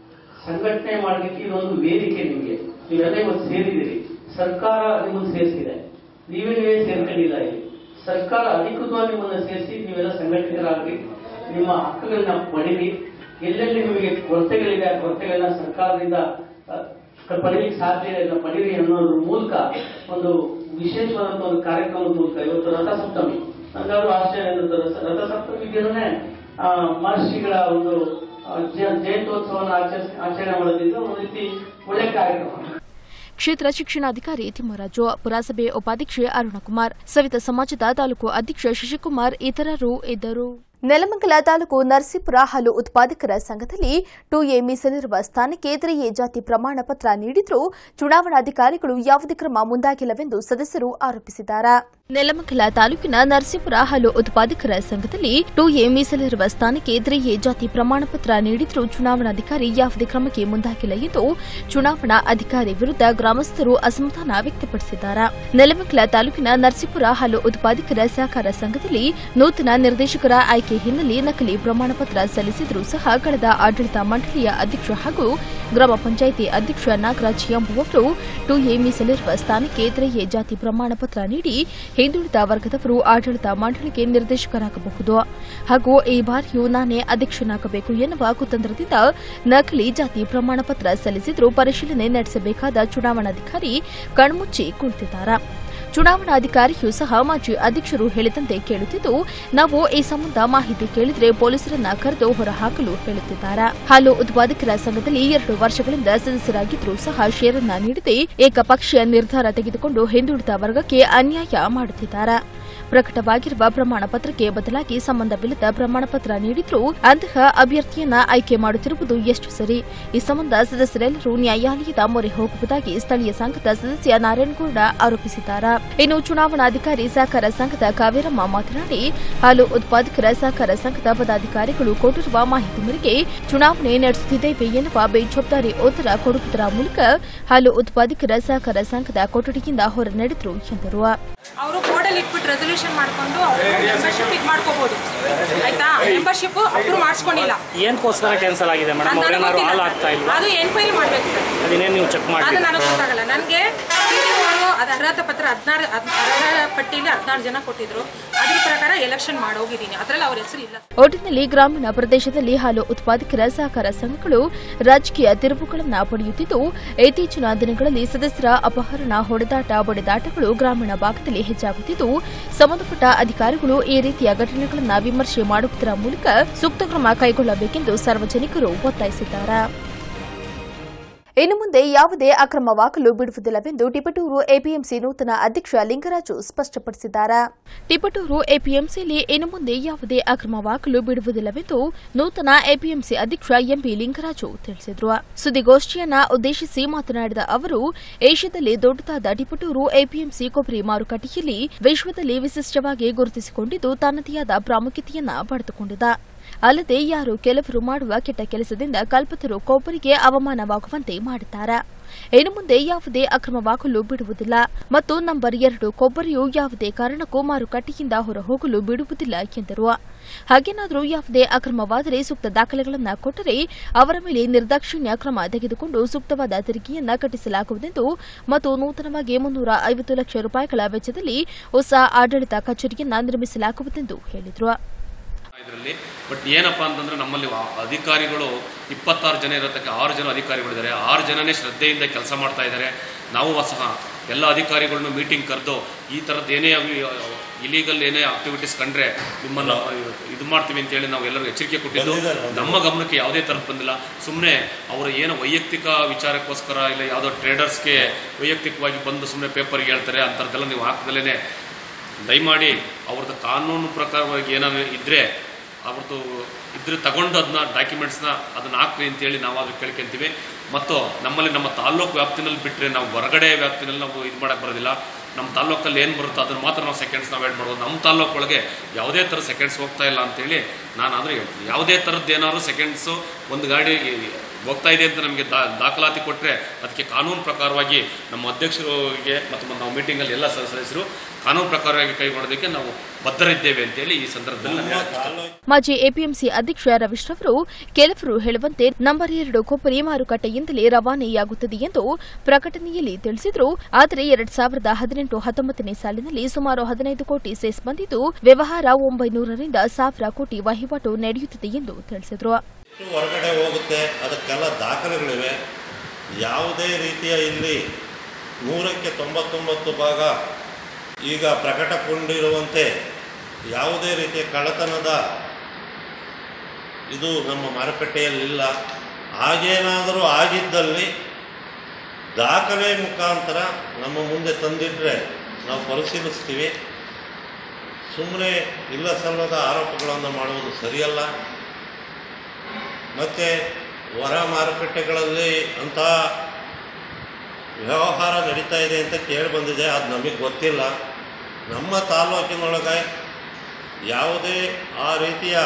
ಸಂಘಟನೆ ಮಾಡಲಿಕ್ಕೆ ಇದೊಂದು ವೇದಿಕೆ ನಿಮಗೆ ನೀವೆಲ್ಲ ಇವತ್ತು ಸೇರಿದ್ದೀರಿ ಸರ್ಕಾರ ನಿಮ್ಮನ್ನು ಸೇರಿಸಿದೆ ನೀವೇ ನೀವೇ ಸೇರ್ಕೊಂಡಿಲ್ಲ ಇಲ್ಲಿ ಸರ್ಕಾರ ಅಧಿಕೃತವಾಗಿ ನಿಮ್ಮನ್ನು ಸೇರಿಸಿ ನೀವೆಲ್ಲ ಸಂಘಟಿತರಾಗಿ ನಿಮ್ಮ ಹಕ್ಕುಗಳನ್ನ ಪಡೀರಿ ಎಲ್ಲೆಲ್ಲಿ ನಿಮಗೆ ಕೊರತೆಗಳಿದೆ ಆ ಕೊರತೆಗಳನ್ನ ಸರ್ಕಾರದಿಂದ ಅಹ್, ಪಡೀಲಿಕ್ಕೆ ಸಾಧ್ಯ ಇದೆ ಅದನ್ನ ಪಡೀರಿ ಅನ್ನೋದ್ರ ಮೂಲಕ ಒಂದು ವಿಶೇಷವಾದಂತ ಒಂದು ಕಾರ್ಯಕ್ರಮದ ಮೂಲಕ ಇವತ್ತು ರಥಸಪ್ತಮಿ ನನಗಾದ್ರೂ ಆಶ್ಚರ್ಯ ಅನ್ನಿಸ್ತದೆ. ರಥಸಪ್ತಮಿ ದಿನನೇ ಆ, ಮಹರ್ಷಿಗಳ ಒಂದು ಆ, ಜ- ಜಯಂತ್ಯೋತ್ಸವವನ್ನು ಆಚರಿಸ್ ಆಚರಣೆ ಮಾಡೋದ್ರಿಂದ ಒಂದು ರೀತಿ ಒಳ್ಳೆ ಕಾರ್ಯಕ್ರಮ ಕ್ಷೇತ್ರ ಶಿಕ್ಷಣಾಧಿಕಾರಿ ತಿಮ್ಮರಾಜು ಪುರಸಭೆ ಉಪಾಧ್ಯಕ್ಷೆ ಅರುಣಕುಮಾರ್ ಸವಿತಾ ಸಮಾಜದ ತಾಲೂಕು ಅಧ್ಯಕ್ಷ ಶಶಿಕುಮಾರ್ ಇತರರು ಇದ್ದರು ನೆಲಮಂಗಲ ತಾಲೂಕು ನರಸೀಪುರ ಹಾಲು ಉತ್ಪಾದಕರ ಸಂಘದಲ್ಲಿ ಟು ಎ ಮೀಸಲಿರುವ ಸ್ಥಾನಕ್ಕೆ ಎ ಜಾತಿ ಪ್ರಮಾಣ ಪತ್ರ ನೀಡಿದ್ರೂ ಚುನಾವಣಾಧಿಕಾರಿಗಳು ಯಾವುದೇ ಕ್ರಮ ಮುಂದಾಗಿಲ್ಲವೆಂದು ಸದಸ್ಯರು ಆರೋಪಿಸಿದ್ದಾರೆ ನೆಲಮಂಗಲ ತಾಲೂಕಿನ ನರಸೀಪುರ ಹಾಲು ಉತ್ಪಾದಕರ ಸಂಘದಲ್ಲಿ ಟು ಎ ಮೀಸಲಿರುವ ಸ್ಥಾನಕ್ಕೆ ಎ ಜಾತಿ ಪ್ರಮಾಣ ಪತ್ರ ನೀಡಿದ್ರೂ ಚುನಾವಣಾಧಿಕಾರಿ ಯಾವುದೇ ಕ್ರಮಕ್ಕೆ ಮುಂದಾಗಿಲ್ಲ ಎಂದು ಚುನಾವಣಾ ಅಧಿಕಾರಿ ವಿರುದ್ಧ ಗ್ರಾಮಸ್ಥರು ಅಸಮಾಧಾನ ವ್ಯಕ್ತಪಡಿಸಿದ್ದಾರೆ ನೆಲಮಂಗಲ ತಾಲೂಕಿನ ನರಸೀಪುರ ಹಾಲು ಉತ್ಪಾದಕರ ಸಹಕಾರ ಸಂಘದಲ್ಲಿ ನೂತನ ನಿರ್ದೇಶಕರ ಆಯ್ಕೆ ಹಿನ್ನೆಲೆ ನಕಲಿ ಪ್ರಮಾಣ ಪತ್ರ ಸಲ್ಲಿಸಿದರೂ ಸಹ ಕಳೆದ ಆಡಳಿತ ಮಂಡಳಿಯ ಅಧ್ಯಕ್ಷ ಹಾಗೂ ಗ್ರಾಮ ಪಂಚಾಯಿತಿ ಅಧ್ಯಕ್ಷ ನಾಗರಾಜ್ ಎಂಬುವವರು ಟು ಎ ಮೀಸಲಿರುವ ಸ್ಥಾನಕ್ಕೆ ಎ ಜಾತಿ ಪ್ರಮಾಣ ಪತ್ರ ನೀಡಿ ಹಿಂದುಳಿದ ವರ್ಗದವರು ಆಡಳಿತ ಮಂಡಳಿಗೆ ನಿರ್ದೇಶಕರಾಗಬಹುದು ಹಾಗೂ ಈ ಬಾರಿಯೂ ನಾನೇ ಅಧ್ಯಕ್ಷನಾಗಬೇಕು ಎನ್ನುವ ಕುತಂತ್ರದಿಂದ ನಕಲಿ ಜಾತಿ ಪ್ರಮಾಣ ಪತ್ರ ಸಲ್ಲಿಸಿದರೂ ಪರಿಶೀಲನೆ ನಡೆಸಬೇಕಾದ ಚುನಾವಣಾಧಿಕಾರಿ ಕಣ್ಮುಚ್ಚಿ ಕುಳಿತಿದ್ದಾರೆ ಚುನಾವಣಾಧಿಕಾರಿಯೂ ಸಹ ಮಾಜಿ ಅಧ್ಯಕ್ಷರು ಹೇಳಿದಂತೆ ಕೇಳುತ್ತಿದ್ದು ನಾವು ಈ ಸಂಬಂಧ ಮಾಹಿತಿ ಕೇಳಿದ್ರೆ ಪೊಲೀಸರನ್ನ ಕರೆದು ಹೊರಹಾಕಲು ಹೇಳುತ್ತಿದ್ದಾರೆ ಹಾಲು ಉತ್ಪಾದಕರ ಸಂಘದಲ್ಲಿ ಎರಡು ವರ್ಷಗಳಿಂದ ಸದಸ್ಯರಾಗಿದ್ದರೂ ಸಹ ಷೇರನ್ನ ನೀಡದೆ ಏಕಪಕ್ಷೀಯ ನಿರ್ಧಾರ ತೆಗೆದುಕೊಂಡು ಹಿಂದುಳಿದ ವರ್ಗಕ್ಕೆ ಅನ್ಯಾಯ ಮಾಡುತ್ತಿದ್ದಾರೆ ಪ್ರಕಟವಾಗಿರುವ ಪ್ರಮಾಣ ಪತ್ರಕ್ಕೆ ಬದಲಾಗಿ ಸಂಬಂಧವಿಲ್ಲದ ಪ್ರಮಾಣ ಪತ್ರ ನೀಡಿದ್ರೂ ಅಂತಹ ಅಭ್ಯರ್ಥಿಯನ್ನ ಆಯ್ಕೆ ಮಾಡುತ್ತಿರುವುದು ಎಷ್ಟು ಸರಿ ಈ ಸಂಬಂಧ ಸದಸ್ಯರೆಲ್ಲರೂ ನ್ಯಾಯಾಲಯದ ಮೊರೆ ಹೋಗುವುದಾಗಿ ಸ್ಥಳೀಯ ಸಂಘದ ಸದಸ್ಯ ನಾರಾಯಣಗೌಡ ಆರೋಪಿಸಿದ್ದಾರೆ ಇನ್ನು ಚುನಾವಣಾಧಿಕಾರಿ ಸಹಕಾರ ಸಂಘದ ಕಾವೇರಮ್ಮ ಮಾತನಾಡಿ ಹಾಲು ಉತ್ಪಾದಕರ ಸಹಕಾರ ಸಂಘದ ಪದಾಧಿಕಾರಿಗಳು ಕೊಟ್ಟಿರುವ ಮಾಹಿತಿ ಮೇರೆಗೆ ಚುನಾವಣೆ ನಡೆಸುತ್ತಿದ್ದೇವೆ ಎನ್ನುವ ಬೇಜವಾಬ್ದಾರಿ ಉತ್ತರ ಕೊಡುವುದರ ಮೂಲಕ ಹಾಲು ಉತ್ಪಾದಕರ ಸಹಕಾರ ಸಂಘದ ಕೊಠಡಿಯಿಂದ ಹೊರ ನಡೆದರು ಎಂದರು ಅವರು ಬೋರ್ಡಲ್ಲಿ ಇಟ್ಬಿಟ್ಟು ರೆಸಲ್ಯೂಷನ್ ರೆಸಲ್ಯೂಷನ್ ಮಾಡ್ಕೊಂಡು ಅವರು ಮೆಂಬರ್ಶಿಪ್ ಇದು ಮಾಡ್ಕೋಬಹುದು ಆಯ್ತಾ ಮೆಂಬರ್ಶಿಪ್ ಅಪ್ರೂವ್ ಮಾಡಿಸ್ಕೊಂಡಿಲ್ಲ ಏನಕ್ಕೋಸ್ಕರ ಕ್ಯಾನ್ಸಲ್ ಆಗಿದೆ ಮೇಡಮ್ ಅದು ನನಗೆ ಅವ್ರೇನಾದ್ರು ಗೊತ್ತಿಲ್ಲ ಹಾಲ್ ಆಗ್ತಾ ಸರ್. ಇಲ್ವಾ ಅದು ಎನ್ಕ್ವೈರಿ ಮಾಡ್ಬೇಕು ಸರ್ ಅದೇನೇನು ನೀವು ಚೆಕ್ ಅದು ಮಾಡಿ ನನಗೆ ಗೊತ್ತಾಗಲ್ಲ ನನಗೆ ಅವರು ಅದು ಅರ್ಹತಾ ಪತ್ರ ಹದಿನಾರು ಅರ್ಹ ಪಟ್ಟಿಲಿ ಹದಿನಾರು ಜನ ಕೊಟ್ಟಿದ್ರು ಅದ್ರ ಪ್ರಕಾರ ಎಲೆಕ್ಷನ್ ಮಾಡೋಗಿದ್ದೀನಿ ಅದ್ರಲ್ಲಿ ಅವ್ರ ಹೆಸರು ಇಲ್ಲ ಒಟ್ಟಿನಲ್ಲಿ ಗ್ರಾಮೀಣ ಪ್ರದೇಶದಲ್ಲಿ ಹಾಲು ಉತ್ಪಾದಕರ ಸಹಕಾರ ಸಂಘಗಳು ರಾಜಕೀಯ ತಿರುವುಗಳನ್ನು ಪಡೆಯುತ್ತಿದ್ದು ಇತ್ತೀಚಿನ ದಿನಗಳಲ್ಲಿ ಸದಸ್ಯರ ಅಪಹರಣ ಹೊಡೆದಾಟ ಬಡಿದಾಟಗಳು ಗ್ರಾಮೀಣ ಭಾಗದಲ್ಲಿ ಹೆಚ್ಚಾಗುತ್ತಿದ್ದು ಸಂಬಂಧಪಟ್ಟ ಅಧಿಕಾರಿಗಳು ಈ ರೀತಿಯ ಘಟನೆಗಳನ್ನು ವಿಮರ್ಶೆ ಮಾಡುವುದರ ಮೂಲಕ ಸೂಕ್ತ ಕ್ರಮ ಕೈಗೊಳ್ಳಬೇಕೆಂದು ಸಾರ್ವಜನಿಕರು ಒತ್ತಾಯಿಸಿದ್ದಾರೆ ಇನ್ನು ಮುಂದೆ ಯಾವುದೇ ಅಕ್ರಮವಾಗಲು ಬಿಡುವುದಿಲ್ಲವೆಂದು ಟಿಪಟೂರು ಎಪಿಎಂಸಿ ನೂತನ ಅಧ್ಯಕ್ಷ ಲಿಂಗರಾಜು ಸ್ಪಷ್ಟಪಡಿಸಿದ್ದಾರೆ ಟಿಪಟೂರು ಎಪಿಎಂಸಿಯಲ್ಲಿ ಇನ್ನು ಮುಂದೆ ಯಾವುದೇ ಅಕ್ರಮವಾಗಲು ಬಿಡುವುದಿಲ್ಲವೆಂದು ನೂತನ ಎಪಿಎಂಸಿ ಅಧ್ಯಕ್ಷ ಎಂಪಿ ಲಿಂಗರಾಜು ತಿಳಿಸಿದರು ಸುದ್ದಿಗೋಷ್ಠಿಯನ್ನ ಉದ್ದೇಶಿಸಿ ಮಾತನಾಡಿದ ಅವರು ಏಷ್ಯಾದಲ್ಲಿ ದೊಡ್ಡದಾದ ಟಿಪಟೂರು ಎಪಿಎಂಸಿ ಕೊಬ್ಬರಿ ಮಾರುಕಟ್ಟೆಯಲ್ಲಿ ವಿಶ್ವದಲ್ಲಿ ವಿಶಿಷ್ಟವಾಗಿ ಗುರುತಿಸಿಕೊಂಡಿದ್ದು ತನ್ನದೇ ಆದ ಪ್ರಾಮುಖ್ಯತೆಯನ್ನ ಪಡೆದುಕೊಂಡಿದೆ ಅಲ್ಲದೆ ಯಾರು ಕೆಲವರು ಮಾಡುವ ಕೆಟ್ಟ ಕೆಲಸದಿಂದ ಕಲ್ಪತರು ಕೊಬ್ಬರಿಗೆ ಅವಮಾನವಾಗುವಂತೆ ಮಾಡಿದ್ದಾರೆ ಇನ್ನು ಮುಂದೆ ಯಾವುದೇ ಅಕ್ರಮವಾಗಲು ಬಿಡುವುದಿಲ್ಲ ಮತ್ತು ನಂಬರ್ ಎರಡು ಕೊಬ್ಬರಿಯು ಯಾವುದೇ ಕಾರಣಕ್ಕೂ ಮಾರುಕಟ್ಟೆಯಿಂದ ಹೊರಹೋಗಲು ಬಿಡುವುದಿಲ್ಲ ಎಂದರು ಹಾಗೇನಾದರೂ ಯಾವುದೇ ಅಕ್ರಮವಾದರೆ ಸೂಕ್ತ ದಾಖಲೆಗಳನ್ನು ಕೊಟ್ಟರೆ ಅವರ ಮೇಲೆ ನಿರ್ದಾಕ್ಷಿಣ್ಯ ಕ್ರಮ ತೆಗೆದುಕೊಂಡು ಸೂಕ್ತವಾದ ತೆರಿಗೆಯನ್ನ ಕಟ್ಟಿಸಲಾಗುವುದೆಂದು ಮತ್ತು ನೂತನವಾಗಿ ಮುನ್ನೂರ ಐವತ್ತು ಲಕ್ಷ ರೂಪಾಯಿಗಳ ವೆಚ್ಚದಲ್ಲಿ ಹೊಸ ಆಡಳಿತ ಕಚೇರಿಯನ್ನ ನಿರ್ಮಿಸಲಾಗುವುದೆಂದು ಹೇಳಿದರು ಇದರಲ್ಲಿ ಬಟ್ ಏನಪ್ಪ ಅಂತಂದ್ರೆ ನಮ್ಮಲ್ಲಿ ಆ- ಅಧಿಕಾರಿಗಳು ಇಪ್ಪತ್ತಾರು ಜನ ಇರೋದಕ್ಕೆ ಆರು ಜನ ಅಧಿಕಾರಿಗಳಿದ್ದಾರೆ ಆರು ಜನನೇ ಶ್ರದ್ಧೆಯಿಂದ ಕೆಲಸ ಮಾಡ್ತಾ ಇದ್ದಾರೆ ನಾವು ಸಹ ಎಲ್ಲ ಅಧಿಕಾರಿಗಳನ್ನು ಮೀಟಿಂಗ್ ಕರೆದು ಈ ಥರದ್ದು ಏನೇ ಇಲೀಗಲ್ ಏನೇ ಆಕ್ಟಿವಿಟೀಸ್ ಕಂಡ್ರೆ ನಿಮ್ಮನ್ನು ಇದು ಮಾಡ್ತೀವಿ ಅಂತೇಳಿ ನಾವು ಎಲ್ಲರೂ ಎಚ್ಚರಿಕೆ ಕೊಟ್ಟಿದ್ದು ನಮ್ಮ ಗಮನಕ್ಕೆ ಯಾವುದೇ ಥರದ್ದು ಬಂದಿಲ್ಲ ಸುಮ್ಮನೆ ಅವರ ಏನೋ ವೈಯಕ್ತಿಕ ವಿಚಾರಕ್ಕೋಸ್ಕರ ಇಲ್ಲ ಯಾವುದೋ ಟ್ರೇಡರ್ಸ್ಗೆ ವೈಯಕ್ತಿಕವಾಗಿ ಬಂದು ಸುಮ್ಮನೆ ಪೇಪರ್ಗೆ ಹೇಳ್ತಾರೆ ಅಂಥದ್ದೆಲ್ಲ ನೀವು ಹಾಕದಲ್ಲೇ ದಯಮಾಡಿ ಅವ್ರದ್ದು ಕಾನೂನು ಪ್ರಕಾರವಾಗಿ ಏನಾದ್ರು ಇದ್ದರೆ ಅವ್ರದ್ದು ಇದ್ರೆ ತಗೊಂಡು ಅದನ್ನ ಡಾಕ್ಯುಮೆಂಟ್ಸ್ನ ಅದನ್ನ ಹಾಕ್ರಿ ಅಂತೇಳಿ ನಾವು ಅದು ಕೇಳ್ಕೊಂತೀವಿ ಮತ್ತು ನಮ್ಮಲ್ಲಿ ನಮ್ಮ ತಾಲ್ಲೂಕು ವ್ಯಾಪ್ತಿನಲ್ಲಿ ಬಿಟ್ಟರೆ ನಾವು ಹೊರಗಡೆ ವ್ಯಾಪ್ತಿನಲ್ಲಿ ನಾವು ಇದು ಮಾಡೋಕ್ಕೆ ಬರೋದಿಲ್ಲ ನಮ್ಮ ತಾಲ್ಲೂಕಲ್ಲಿ ಏನು ಬರುತ್ತೋ ಅದನ್ನು ಮಾತ್ರ ನಾವು ಸೆಕೆಂಡ್ಸ್ ನಾವು ಆ್ಯಡ್ ಮಾಡ್ಬೋದು ನಮ್ಮ ತಾಲ್ಲೂಕೊಳಗೆ ಯಾವುದೇ ಥರ ಸೆಕೆಂಡ್ಸ್ ಹೋಗ್ತಾ ಇಲ್ಲ ಅಂತೇಳಿ ನಾನು ಆದರೂ ಹೇಳ್ತೀನಿ ಯಾವುದೇ ಥರದ್ದು ಏನಾದ್ರು ಸೆಕೆಂಡ್ಸು ಒಂದು ಗಾಡಿ ಹೋಗ್ತಾ ಇದೆ ಅಂತ ನಮಗೆ ದಾ ದಾಖಲಾತಿ ಕೊಟ್ಟರೆ ಅದಕ್ಕೆ ಕಾನೂನು ಪ್ರಕಾರವಾಗಿ ನಮ್ಮ ಅಧ್ಯಕ್ಷರಿಗೆ ಮತ್ತು ನಾವು ಮೀಟಿಂಗಲ್ಲಿ ಎಲ್ಲ ಸದಸ್ಯರು ಕಾನೂನು ಪ್ರಕಾರವಾಗಿ ಕೈಗೊಳ್ಳೋದಕ್ಕೆ ನಾವು ಬದ್ಧರಿದ್ದೇವೆ ಅಂತೇಳಿ ಈ ಸಂದರ್ಭದಲ್ಲಿ ನಾನು ಹೇಳಕ್ಕೆ ಇಷ್ಟಪಡ್ತೀನಿ. ಮಾಜಿ ಎಪಿಎಂಸಿ ಅಧ್ಯಕ್ಷ ರವೀಶ್ ರವರು ಕೆಲವರು ಹೇಳುವಂತೆ ನಂಬರ್ ಎರಡು ಕೊಬ್ಬರಿ ಮಾರುಕಟ್ಟೆಯಿಂದಲೇ ರವಾನೆಯಾಗುತ್ತದೆ ಎಂದು ಪ್ರಕಟಣೆಯಲ್ಲಿ ತಿಳಿಸಿದರು ಆದರೆ ಎರಡ್ ಸಾವಿರದ ಹದಿನೆಂಟು ಹತ್ತೊಂಬತ್ತನೇ ಸಾಲಿನಲ್ಲಿ ಸುಮಾರು ಹದಿನೈದು ಕೋಟಿ ಸೆಸ್ ಬಂದಿದ್ದು ವ್ಯವಹಾರ ಒಂಬೈನೂರರಿಂದ ಸಾವಿರ ಕೋಟಿ ವಹಿವಾಟು ನಡೆಯುತ್ತಿದೆ ಎಂದು ತಿಳಿಸಿದರು ಎಷ್ಟು ಹೊರಗಡೆ ಹೋಗುತ್ತೆ ಅದಕ್ಕೆಲ್ಲ ದಾಖಲೆಗಳಿವೆ ಯಾವುದೇ ರೀತಿಯ ಇಲ್ಲಿ ನೂರಕ್ಕೆ ತೊಂಬತ್ತೊಂಬತ್ತು ಭಾಗ ಈಗ ಪ್ರಕಟಗೊಂಡಿರುವಂತೆ ಯಾವುದೇ ರೀತಿಯ ಕಳ್ಳತನದ ಇದು ನಮ್ಮ ಮಾರುಕಟ್ಟೆಯಲ್ಲಿಲ್ಲ ಹಾಗೇನಾದರೂ ಆಗಿದ್ದಲ್ಲಿ ದಾಖಲೆ ಮುಖಾಂತರ ನಮ್ಮ ಮುಂದೆ ತಂದಿಟ್ಟರೆ ನಾವು ಪರಿಶೀಲಿಸ್ತೀವಿ ಸುಮ್ಮನೆ ಇಲ್ಲ ಸಲ್ಲದ ಆರೋಪಗಳನ್ನು ಮಾಡುವುದು ಸರಿಯಲ್ಲ ಮತ್ತು ಹೊರ ಮಾರುಕಟ್ಟೆಗಳಲ್ಲಿ ಅಂಥ ವ್ಯವಹಾರ ನಡೀತಾ ಇದೆ ಅಂತ ಕೇಳಿ ಬಂದಿದೆ ಅದು ನಮಗೆ ಗೊತ್ತಿಲ್ಲ ನಮ್ಮ ತಾಲೂಕಿನೊಳಗೆ ಯಾವುದೇ ಆ ರೀತಿಯ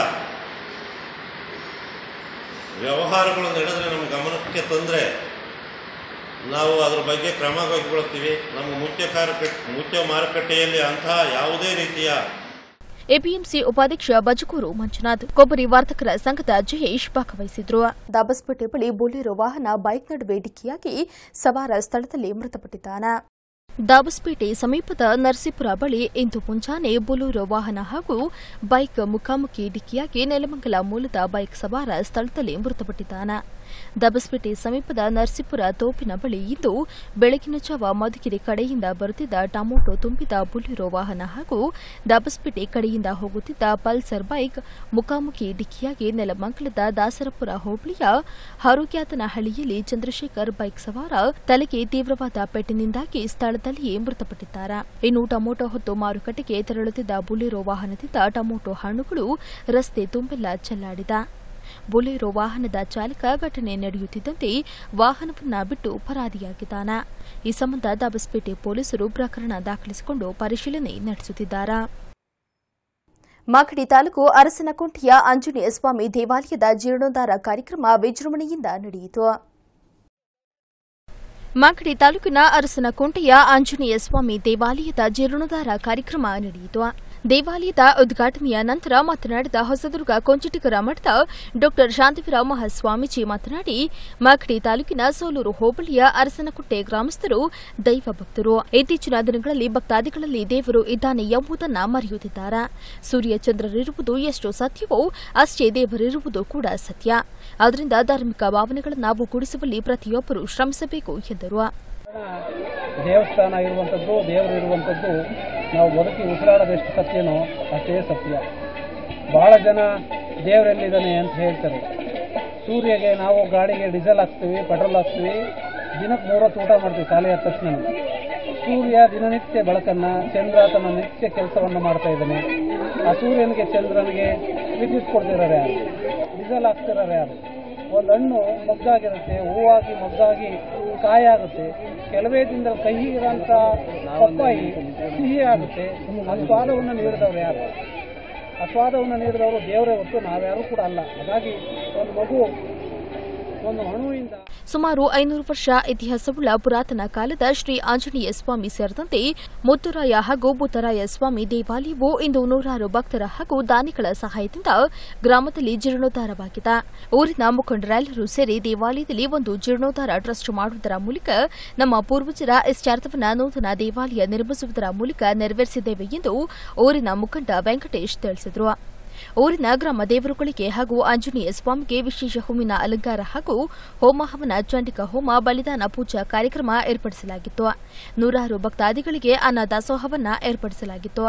ವ್ಯವಹಾರಗಳು ನಡೆದರೆ ನಮ್ಮ ಗಮನಕ್ಕೆ ತಂದರೆ ನಾವು ಅದ್ರ ಬಗ್ಗೆ ಕ್ರಮ ಕೈಗೊಳ್ತೀವಿ ನಮ್ಮ ಮುಖ್ಯ ಕಾರ್ಯ ಮುಖ್ಯ ಮಾರುಕಟ್ಟೆಯಲ್ಲಿ ಅಂತಹ ಯಾವುದೇ ರೀತಿಯ ಎಪಿಎಂಸಿ ಉಪಾಧ್ಯಕ್ಷ ಬಜಕೂರು ಮಂಜುನಾಥ್ ಕೊಬ್ಬರಿ ವರ್ತಕರ ಸಂಘದ ಜಯೇಶ್ ಭಾಗವಹಿಸಿದ್ರು ದಾಬಸ್ಪೇಟೆ ಬಳಿ ಬೊಲೆರೋ ವಾಹನ ಬೈಕ್ ನಡುವೆ ಡಿಕ್ಕಿಯಾಗಿ ಸವಾರ ಸ್ಥಳದಲ್ಲಿ ಮೃತಪಟ್ಟಿದ್ದಾನೆ ದಾಬಸ್ಪೇಟೆ ಸಮೀಪದ ನರಸೀಪುರ ಬಳಿ ಇಂದು ಮುಂಜಾನೆ ಬೊಲೂರು ವಾಹನ ಹಾಗೂ ಬೈಕ್ ಮುಖಾಮುಖಿ ಡಿಕ್ಕಿಯಾಗಿ ನೆಲಮಂಗಲ ಮೂಲದ ಬೈಕ್ ಸವಾರ ಸ್ಥಳದಲ್ಲಿ ಮೃತಪಟ್ಟಿದ್ದಾನೆ ದಬಸ್ಪೇಟೆ ಸಮೀಪದ ನರಸೀಪುರ ತೋಪಿನ ಬಳಿ ಇಂದು ಬೆಳಗಿನ ಜಾವ ಮಧುಗಿರಿ ಕಡೆಯಿಂದ ಬರುತ್ತಿದ್ದ ಟೊಮೊಟೊ ತುಂಬಿದ ಬುಲಿರೋ ವಾಹನ ಹಾಗೂ ದಬಸ್ಪೇಟೆ ಕಡೆಯಿಂದ ಹೋಗುತ್ತಿದ್ದ ಪಲ್ಸರ್ ಬೈಕ್ ಮುಖಾಮುಖಿ ಡಿಕ್ಕಿಯಾಗಿ ನೆಲಮಂಗಲದ ದಾಸರಪುರ ಹೋಬಳಿಯ ಹರುಗ್ಯಾತನಹಳ್ಳಿಯಲ್ಲಿ ಚಂದ್ರಶೇಖರ್ ಬೈಕ್ ಸವಾರ ತಲೆಗೆ ತೀವ್ರವಾದ ಪೆಟ್ಟಿನಿಂದಾಗಿ ಸ್ಥಳದಲ್ಲಿಯೇ ಮೃತಪಟ್ಟಿದ್ದಾರೆ ಇನ್ನು ಟೊಮೊಟೊ ಹೊತ್ತು ಮಾರುಕಟ್ಟೆಗೆ ತೆರಳುತ್ತಿದ್ದ ಬುಲಿರೋ ವಾಹನದಿಂದ ಟೊಮೊಟೊ ಹಣ್ಣುಗಳು ರಸ್ತೆ ತುಂಬೆಲ್ಲ ಚೆಲ್ಲಾಡಿದ ಬೊಲೆರೋ ವಾಹನದ ಚಾಲಕ ಘಟನೆ ನಡೆಯುತ್ತಿದ್ದಂತೆ ವಾಹನವನ್ನ ಬಿಟ್ಟು ಪರಾರಿಯಾಗಿದ್ದಾನೆ ಈ ಸಂಬಂಧ ದಾಬಸ್ಪೇಟೆ ಪೊಲೀಸರು ಪ್ರಕರಣ ದಾಖಲಿಸಿಕೊಂಡು ಪರಿಶೀಲನೆ ನಡೆಸುತ್ತಿದ್ದಾರೆ ಮಾಗಡಿ ತಾಲೂಕು ಅರಸನಕುಂಟೆಯ ಆಂಜನೇಯ ಸ್ವಾಮಿ ದೇವಾಲಯದ ಜೀರ್ಣೋದ್ಧಾರ ಕಾರ್ಯಕ್ರಮ ವಿಜೃಂಭಣೆಯಿಂದ ನಡೆಯಿತು ಮಾಗಡಿ ತಾಲೂಕಿನ ಅರಸನಕುಂಟೆಯ ಆಂಜನೇಯ ಸ್ವಾಮಿ ದೇವಾಲಯದ ಜೀರ್ಣೋದ್ಧಾರ ಕಾರ್ಯಕ್ರಮ ನಡೆಯಿತು ದೇವಾಲಯದ ಉದ್ಘಾಟನೆಯ ನಂತರ ಮಾತನಾಡಿದ ಹೊಸದುರ್ಗ ಕೊಂಚಿಟಿಗರ ಮಠದ ಡಾ ಶಾಂತಿವೀರ ಮಹಾಸ್ವಾಮೀಜಿ ಮಾತನಾಡಿ ಮಾಗಡಿ ತಾಲೂಕಿನ ಸೋಲೂರು ಹೋಬಳಿಯ ಅರಸನಕುಂಟೆ ಗ್ರಾಮಸ್ಥರು ದೈವ ಭಕ್ತರು ಇತ್ತೀಚಿನ ದಿನಗಳಲ್ಲಿ ಭಕ್ತಾದಿಗಳಲ್ಲಿ ದೇವರು ಇದ್ದಾನೆ ಎಂಬುದನ್ನು ಮರೆಯುತ್ತಿದ್ದಾರೆ ಸೂರ್ಯ ಚಂದ್ರರಿರುವುದು ಎಷ್ಟು ಸತ್ಯವೋ ಅಷ್ಟೇ ದೇವರಿರುವುದು ಕೂಡ ಸತ್ಯ ಆದ್ದರಿಂದ ಧಾರ್ಮಿಕ ಭಾವನೆಗಳನ್ನು ಒಗ್ಗೂಡಿಸುವಲ್ಲಿ ಪ್ರತಿಯೊಬ್ಬರು ಶ್ರಮಿಸಬೇಕು ಎಂದರು ದೇವಸ್ಥಾನ ಇರುವಂಥದ್ದು ದೇವರು ಇರುವಂಥದ್ದು ನಾವು ಬದುಕಿ ಉಸಿರಾಡೋದೆಷ್ಟು ಸತ್ಯನೋ ಅಷ್ಟೇ ಸತ್ಯ ಭಾಳ ಜನ ದೇವರೆಲ್ಲಿದ್ದಾನೆ ಅಂತ ಹೇಳ್ತಾರೆ ಸೂರ್ಯಗೆ ನಾವು ಗಾಡಿಗೆ ಡೀಸೆಲ್ ಹಾಕ್ತೀವಿ ಪೆಟ್ರೋಲ್ ಹಾಕ್ತೀವಿ ದಿನಕ್ಕೆ ಮೂರೊತ್ತು ಊಟ ಮಾಡ್ತೀವಿ ಖಾಲಿ ಆದ ತಕ್ಷಣ ಸೂರ್ಯ ದಿನನಿತ್ಯ ಬೆಳಕನ್ನು ಚಂದ್ರ ತನ್ನ ನಿತ್ಯ ಕೆಲಸವನ್ನು ಮಾಡ್ತಾ ಇದ್ದಾನೆ ಆ ಸೂರ್ಯನಿಗೆ ಚಂದ್ರನಿಗೆ ವಿದ್ಯುತ್ ಕೊಡ್ತಿರೋರು ಯಾರು ಡೀಸೆಲ್ ಹಾಕ್ತಿರೋರು ಯಾರು ಒಂದು ಹಣ್ಣು ಮೊಗ್ಗಾಗಿರುತ್ತೆ ಹೂವಾಗಿ ಮೊಗ್ಗಾಗಿ ಕಾಯಾಗುತ್ತೆ ಕೆಲವೇ ದಿನದಲ್ಲಿ ಕಹಿ ಇರೋಂಥ ಪಪ್ಪಾಯಿ ಸಿಹಿ ಆಗುತ್ತೆ ಆ ಸ್ವಾದವನ್ನು ನೀಡಿದವರು ಯಾರು ಆ ಸ್ವಾದವನ್ನು ನೀಡಿದವರು ದೇವರೇ ಹೊತ್ತು ನಾವ್ಯಾರೂ ಕೂಡ ಅಲ್ಲ ಹಾಗಾಗಿ ಒಂದು ಮಗು ಒಂದು ಅಣುವಿಂದ ಸುಮಾರು ಐನೂರು ವರ್ಷ ಇತಿಹಾಸವುಳ್ಳ ಪುರಾತನ ಕಾಲದ ಶ್ರೀ ಆಂಜನೇಯ ಸ್ವಾಮಿ ಸೇರಿದಂತೆ ಮುತ್ತುರಾಯ ಹಾಗೂ ಬುತ್ತರಾಯ ಸ್ವಾಮಿ ದೇವಾಲಯವು ಇಂದು ನೂರಾರು ಭಕ್ತರ ಹಾಗೂ ದಾನಿಗಳ ಸಹಾಯದಿಂದ ಗ್ರಾಮದಲ್ಲಿ ಜೀರ್ಣೋದ್ಧಾರವಾಗಿದೆ ಊರಿನ ಮುಖಂಡರೆಲ್ಲರೂ ಸೇರಿ ದೇವಾಲಯದಲ್ಲಿ ಒಂದು ಜೀರ್ಣೋದ್ಧಾರ ಟ್ರಸ್ಟ್ ಮಾಡುವುದರ ಮೂಲಕ ನಮ್ಮ ಪೂರ್ವಜರ ಇಷ್ಟಾರ್ಥವನ್ನ ನೂತನ ದೇವಾಲಯ ನಿರ್ಮಿಸುವುದರ ಮೂಲಕ ನೆರವೇರಿಸಿದ್ದೇವೆ ಎಂದು ಊರಿನ ಮುಖಂಡ ವೆಂಕಟೇಶ್ ತಿಳಿಸಿದರು ಊರಿನ ಗ್ರಾಮ ದೇವರುಗಳಿಗೆ ಹಾಗೂ ಆಂಜನೇಯ ಸ್ವಾಮಿಗೆ ವಿಶೇಷ ಹೂವಿನ ಅಲಂಕಾರ ಹಾಗೂ ಹೋಮ ಹವನ ಚಂಡಿಕ ಹೋಮ ಬಲಿದಾನ ಪೂಜಾ ಕಾರ್ಯಕ್ರಮ ಏರ್ಪಡಿಸಲಾಗಿತ್ತು ನೂರಾರು ಭಕ್ತಾದಿಗಳಿಗೆ ಅನ್ನದಾಸೋಹವನ್ನ ಏರ್ಪಡಿಸಲಾಗಿತ್ತು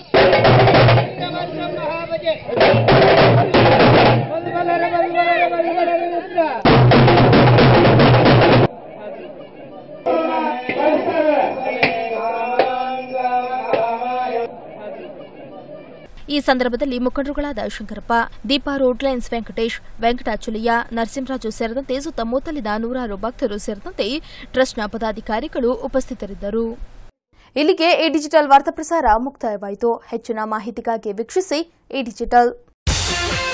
ಈ ಸಂದರ್ಭದಲ್ಲಿ ಮುಖಂಡರುಗಳಾದ ಶಂಕರಪ್ಪ ದೀಪಾ ರೋಡ್ಲೈನ್ಸ್ ವೆಂಕಟೇಶ್ ವೆಂಕಟಾಚಲಯ್ಯ ನರಸಿಂಹರಾಜು ಸೇರಿದಂತೆ ಸುತ್ತಮುತ್ತಲಿನ ನೂರಾರು ಭಕ್ತರು ಸೇರಿದಂತೆ ಟ್ರಸ್ಟ್ನ ಪದಾಧಿಕಾರಿಗಳು ಉಪಸ್ಥಿತರಿದ್ದರು ಇಲ್ಲಿಗೆ ಈ ಡಿಜಿಟಲ್ ವಾರ್ತಾ ಪ್ರಸಾರ ಮುಕ್ತಾಯವಾಯಿತು ಹೆಚ್ಚಿನ ಮಾಹಿತಿಗಾಗಿ ವೀಕ್ಷಿಸಿ ಈ ಡಿಜಿಟಲ್